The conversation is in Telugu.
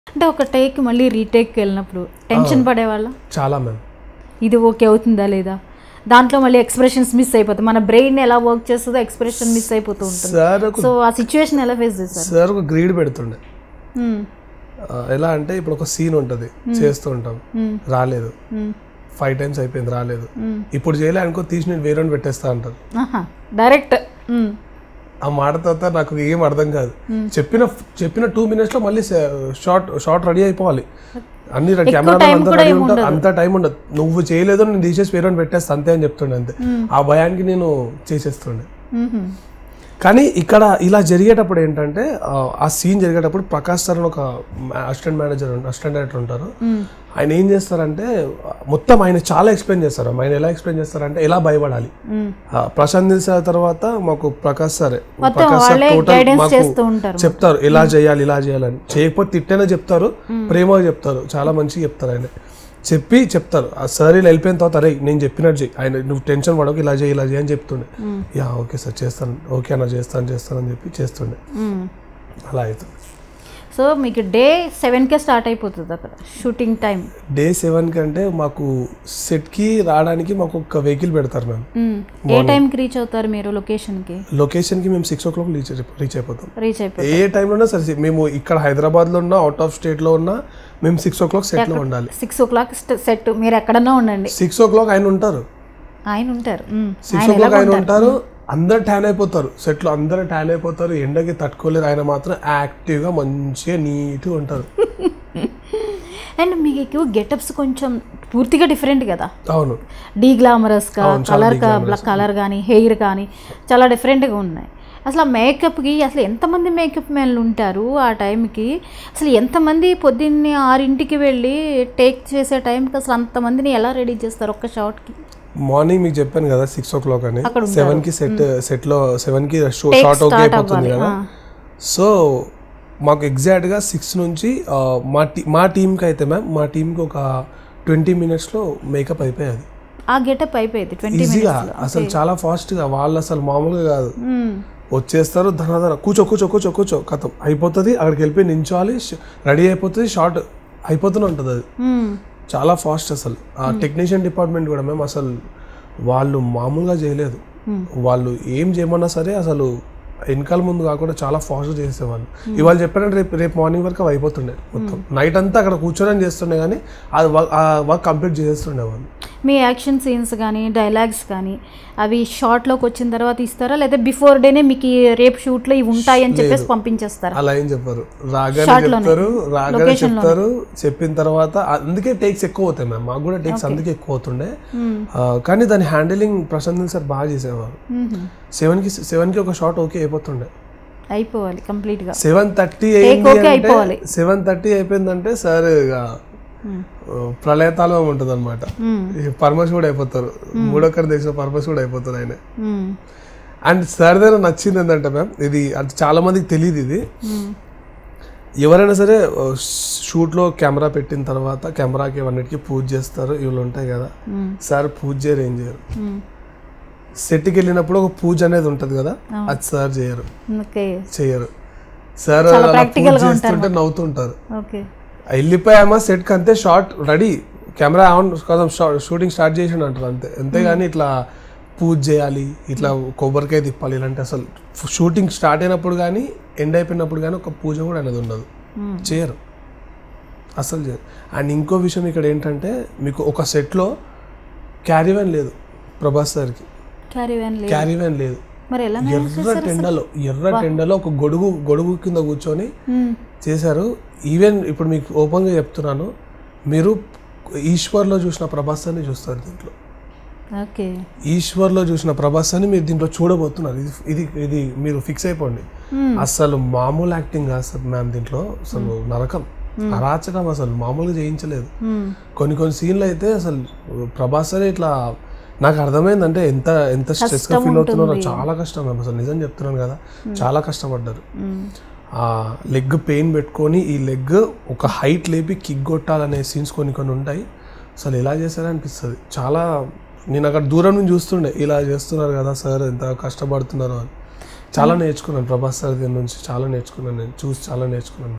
అంటే ఒక టేక్ మళ్ళీ రీటేక్కి వెళ్ళినప్పుడు టెన్షన్ పడేవాళ్ళ చాలా మ్యామ్ ఇది ఓకే అవుతుందా లేదా దాంట్లో మళ్ళీ ఎక్స్ప్రెషన్స్ మిస్ అయిపోతాయి మన బ్రెయిన్ ఎలా వర్క్ చేస్తుందో ఎక్స్ప్రెషన్ మిస్ అయిపోతూ ఉంటుంది సార్ ఒక సో ఆ సిచ్యువేషన్ ఎలా ఫేస్ చేస్తారు సార్ ఒక గ్రీడ్ పెడుతుండే మ్మ్. ఆ, ఎలా అంటే ఇప్పుడు ఒక సీన్ ఉంటుంది చేస్తూ ఉంటాం మ్మ్. రాలేదు మ్మ్. ఫైవ్ టైమ్స్ అయిపోయింది రాలేదు మ్మ్. ఇప్పుడు చేయలే అనుకో తీసి నేను వేరే పెట్టేస్తా అంటారు ఆహా డైరెక్ట్ మ్మ్. ఆ మాట తర్వాత నాకు ఏం అర్థం కాదు చెప్పిన చెప్పిన టూ మినిట్స్ లో మళ్ళీ షార్ట్ షార్ట్ రెడీ అయిపోవాలి అన్ని కెమెరా time అంతా కూడా రెడీ ఏమి ఉంటారు అంత టైం ఉండదు నువ్వు చేయలేదు నేను తీసేసి వేరే పెట్టేస్తా అంతే అని చెప్తుండే అంతే ఆ భయానికి నేను చేసేస్తుండే మ్మ్. కానీ ఇక్కడ ఇలా జరిగేటప్పుడు ఏంటంటే ఆ, ఆ సీన్ జరిగేటప్పుడు ప్రకాష్ సార్ అని ఒక అసిస్టెంట్ మేనేజర్ అసిస్టెంట్ డైరెక్టర్ ఉంటారు మ్మ్. ఆయన ఏం చేస్తారంటే మొత్తం ఆయన చాలా ఎక్స్ప్లెయిన్ చేస్తారు ఆయన ఎలా ఎక్స్ప్లెయిన్ చేస్తారంటే ఎలా భయపడాలి మ్మ్. ఆ, ప్రశాంత్ నీల్ సార్ తర్వాత మాకు ప్రకాష్ సార్ మొత్తం ప్రకాష్ సార్ వాళ్ళే టోటల్ గైడెన్స్ మాకు చేస్తూ ఉంటారు చెప్తారు ఇలా చేయాలి ఇలా చేయాలని చేయకపోతే తిట్టేనే చెప్తారు ప్రేమగా చెప్తారు చాలా మంచిగా చెప్తారు ఆయన చెప్పి చెప్తారు ఆ సార్ ఇలా వెళ్ళిపోయిన తర్వాత అరే నేను చెప్పినట్టు చెయ్యి ఆయన నువ్వు టెన్షన్ పడకు ఇలా చేయి ఇలా చేయి అని చెప్తుండే యా ఓకే సార్ చేస్తాను ఓకే అన్న చేస్తాను చేస్తాను అని చెప్పి చేస్తుండే మ్మ్. అలా అవుతుంది సో మీకు డే సెవెన్కే స్టార్ట్ అయిపోతుంది అక్కడ షూటింగ్ టైం డే సెవెన్ కంటే మాకు సెట్కి రావడానికి మాకు ఒక వెహికల్ పెడతారు మ్యామ్ ఏ టైంకి రీచ్ అవుతారు మీరు లొకేషన్కి లొకేషన్కి మేము six o'clock reach reach అయిపోతాం రీచ్ అయిపోయి ఏ టైంలో సరే మేము ఇక్కడ హైదరాబాద్లో ఉన్నా అవుట్ ఆఫ్ స్టేట్లో ఉన్నా మేము సిక్స్ ఓ క్లాక్ సెట్లో ఉండాలి సిక్స్ ఓ క్లాక్ సెట్ మీరు ఎక్కడన్నా ఉండండి సిక్స్ ఓ క్లాక్ ఆయన ఉంటారు ఆయన ఉంటారు మ్మ్. సిక్స్ ఓ క్లాక్ ఆయన ఉంటారు అందరు ట్యాన్ అయిపోతారు సెట్లో అందరు ట్యాన్ అయిపోతారు ఎండకి తట్టుకోలేరు ఆయన మాత్రం యాక్టివ్గా మంచిగా నీట్గా ఉంటారు అండ్ మీకు గెటప్స్ కొంచెం పూర్తిగా డిఫరెంట్ కదా అవును డీ గ్లామరస్గా కలర్ కలర్ కానీ హెయిర్ కానీ చాలా డిఫరెంట్గా ఉన్నాయి అసలు ఆ మేకప్కి అసలు ఎంతమంది మేకప్ మ్యాన్లు ఉంటారు ఆ టైంకి అసలు ఎంతమంది పొద్దున్నే ఆరింటికి వెళ్ళి టేక్ చేసే టైంకి అసలు అంతమందిని ఎలా రెడీ చేస్తారు ఒక్క షాట్కి మార్నింగ్ మీకు చెప్పాను కదా సిక్స్ ఓ క్లాక్ అని అక్కడ సెవెన్ కి సెట్ సెట్ లో సెవెన్ కి Take షార్ట్ ఓకే start అయిపోతుంది అవ్వాలి. కదా ఆ. సో మాకు ఎగ్జాక్ట్ గా సిక్స్ నుంచి ఆ, మా టీ మా టీంకి అయితే మ్యామ్ మా టీంకి ఒక ట్వంటీ మినిట్స్ లో మేకప్ అయిపోయేది ఆ గెటప్ అయిపోయింది ట్వంటీ ఈజీగా అసలు చాలా ఫాస్ట్ గా వాళ్ళు అసలు మామూలుగా కాదు వచ్చేస్తారు ధన ధన కూర్చో కూర్చో కూర్చో కూర్చో కథం అయిపోతుంది అక్కడికి వెళ్ళిపోయి నించోవాలి రెడీ అయిపోతుంది షార్ట్ అయిపోతూనే ఉంటుంది అది చాలా ఫాస్ట్ అసలు ఆ టెక్నీషియన్ డిపార్ట్మెంట్ కూడా మేము అసలు వాళ్ళు మామూలుగా చేయలేదు వాళ్ళు ఏం చేయమన్నా సరే అసలు వెనకాల ముందు కాకుండా చాలా ఫాస్ట్గా చేసేవాళ్ళు ఇవాళ చెప్పారంటే రేపు రేపు మార్నింగ్ వరకు అవి అయిపోతుండే మొత్తం నైట్ అంతా అక్కడ కూర్చొని చేస్తుండే కానీ అది వర్క్- ఆ వర్క్ కంప్లీట్ చేసేస్తుండే వాళ్ళు మీ యాక్షన్ సీన్స్ కానీ డైలాగ్స్ కానీ అవి షార్ట్లోకి వచ్చిన తర్వాత ఇస్తారా లేదా బిఫోర్ డేనే మీకు ఈ రేపు షూట్లో ఇవి ఉంటాయి అని చెప్పేసి పంపించేస్తారా అలా ఏం చెప్పారు రాగానే Short లోనే. చెప్తారు రాగానే Location లోనే. చెప్తారు చెప్పిన తర్వాత అందుకే టేక్స్ ఎక్కువ అవుతాయి మ్యామ్ మాకు కూడా టేక్స్ అందుకే ఎక్కువ అవుతుండే ఆ, కానీ దాని హ్యాండిలింగ్ ప్రశాంత్ సార్ బాగా చేసేవారు మ్మ్. సెవెన్కి సెవెన్కి ఒక షాట్ ఓకే అయిపోతుండే అయిపోవాలి కంప్లీట్గా సెవెన్ థర్టీ okay అయింది అంటే అయిపోవాలి. సెవెన్ థర్టీ అయిపోయిందంటే సార్ ఇక ఆ, ప్రళయతాళం ఉంటుంది అనమాట పరమశ్ కూడా అయిపోతారు మూడొక్కరి దేశం పరమశ్ కూడా అయిపోతారు ఆయన అండ్ సార్ దగ్గర నచ్చింది ఏంటంటే మ్యామ్ ఇది అంటే చాలా మందికి తెలియదు ఇది ఎవరైనా సరే ఆ, షూట్లో కెమెరా పెట్టిన తర్వాత కెమెరాకి ఇవన్నిటికి పూజ చేస్తారు ఇవి ఉంటాయి కదా సార్ పూజ చేయరు ఏం చేయరు సెట్కి వెళ్ళినప్పుడు ఒక పూజ అనేది ఉంటుంది కదా అది సార్ చేయరు ఓకే చేయరు సార్ చాలా అలా పూజ practical గా చేస్తుంటే నవ్వుతుంటారు ఓకే వెళ్ళిపోయామా సెట్కి అంతే షార్ట్ రెడీ కెమెరా ఆన్ కోసం షూటింగ్ స్టార్ట్ చేసిండు అంటారు అంతే అంతేగాని ఇట్లా పూజ చేయాలి ఇట్లా కొబ్బరికాయ తిప్పాలి ఇలాంటి అసలు షూటింగ్ స్టార్ట్ అయినప్పుడు కానీ ఎండ్ అయిపోయినప్పుడు కానీ ఒక పూజ కూడా అనేది ఉండదు చేయరు అసలు చేయరు అండ్ ఇంకో విషయం ఇక్కడ ఏంటంటే మీకు ఒక సెట్లో క్యారీ వ్యాన్ లేదు ప్రభాస్ సార్కి క్యారీ వ్యాన్ లేదు క్యారీ వ్యాన్ లేదు మరి ఎలా ఎర్ర టెండలో ఎర్ర టెండలో ఒక గొడుగు గొడుగు కింద కూర్చొని మ్మ్. చేశారు ఈవెన్ ఇప్పుడు మీకు ఓపెన్గా చెప్తున్నాను మీరు ఈశ్వర్లో చూసిన ప్రభాస్ అని చూస్తారు దీంట్లో ఓకే ఈశ్వర్లో చూసిన ప్రభాస్ అని మీరు దీంట్లో చూడబోతున్నారు ఇది ఇది ఇది మీరు ఫిక్స్ అయిపోండి అసలు మామూలు యాక్టింగ్ కాదు సార్ మ్యామ్ దీంట్లో అసలు నరకం అరాచకం అసలు మామూలుగా చేయించలేదు మ్మ్. కొన్ని కొన్ని సీన్లు అయితే అసలు ప్రభాస్ అని ఇట్లా నాకు అర్థమైందంటే ఎంత ఎంత స్ట్రెస్ గా ఫీల్ అవుతున్నారో చాలా కష్టం మ్యామ్ అసలు నిజం చెప్తున్నాను కదా చాలా కష్టపడ్డారు మ్మ్. ఆ లెగ్ పెయిన్ పెట్టుకొని ఈ లెగ్ ఒక హైట్ లేపి కిక్ కొట్టాలనే సీన్స్ కొన్ని కొన్ని ఉంటాయి అసలు ఎలా చేశారనిపిస్తుంది చాలా నేను అక్కడ దూరం నుంచి చూస్తుండే ఇలా చేస్తున్నారు కదా సార్ ఎంత కష్టపడుతున్నారు అని చాలా నేర్చుకున్నాను ప్రభాస్ సార్ దగ్గర నుంచి చాలా నేర్చుకున్నాను నేను చూసి చాలా నేర్చుకున్నాను